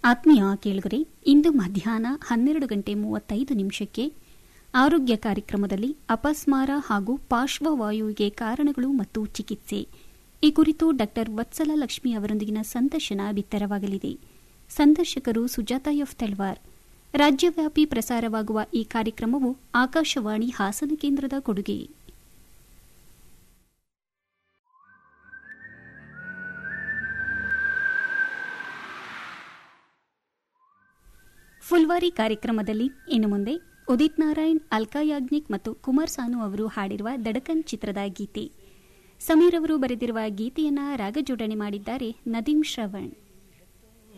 ಆತ್ಮೀಯ ಕೇಳುಗರೆ ಇಂದು ಮಧ್ಯಾಹ್ನ ಹನ್ನೆರಡು ಗಂಟೆ ಮೂವತ್ತೈದು ನಿಮಿಷಕ್ಕೆ ಆರೋಗ್ಯ ಕಾರ್ಯಕ್ರಮದಲ್ಲಿ ಅಪಸ್ಮಾರ ಹಾಗೂ ಪಾರ್ಶ್ವವಾಯುವಿಗೆ ಕಾರಣಗಳು ಮತ್ತು ಚಿಕಿತ್ಸೆ ಈ ಕುರಿತು ಡಾಕ್ಟರ್ ವತ್ಸಲ ಲಕ್ಷ್ಮಿ ಅವರೊಂದಿಗಿನ ಸಂದರ್ಶನ ಬಿತ್ತರವಾಗಲಿದೆ ಸಂದರ್ಶಕರು ಸುಜಾತ ಎಫ್ ತಲ್ವಾರ್ ರಾಜ್ಯವ್ಯಾಪಿ ಪ್ರಸಾರವಾಗುವ ಈ ಕಾರ್ಯಕ್ರಮವು ಆಕಾಶವಾಣಿ ಹಾಸನ ಕೇಂದ್ರದ ಕೊಡುಗೆ ಫುಲ್ವಾರಿ ಕಾರ್ಯಕ್ರಮದಲ್ಲಿ ಇನ್ನು ಮುಂದೆ ಉದಿತ್ ನಾರಾಯಣ್ ಅಲ್ಕಾ ಯಾಜ್ಞಿಕ್ ಮತ್ತು ಕುಮಾರ್ ಸಾನು ಅವರು ಹಾಡಿರುವ ದಡಕನ್ ಚಿತ್ರದ ಗೀತೆ ಸಮೀರ್ ಅವರು ಬರೆದಿರುವ ಗೀತೆಯನ್ನ ರಾಗಜೋಡಣೆ ಮಾಡಿದ್ದಾರೆ ನದೀಂ ಶ್ರವಣ್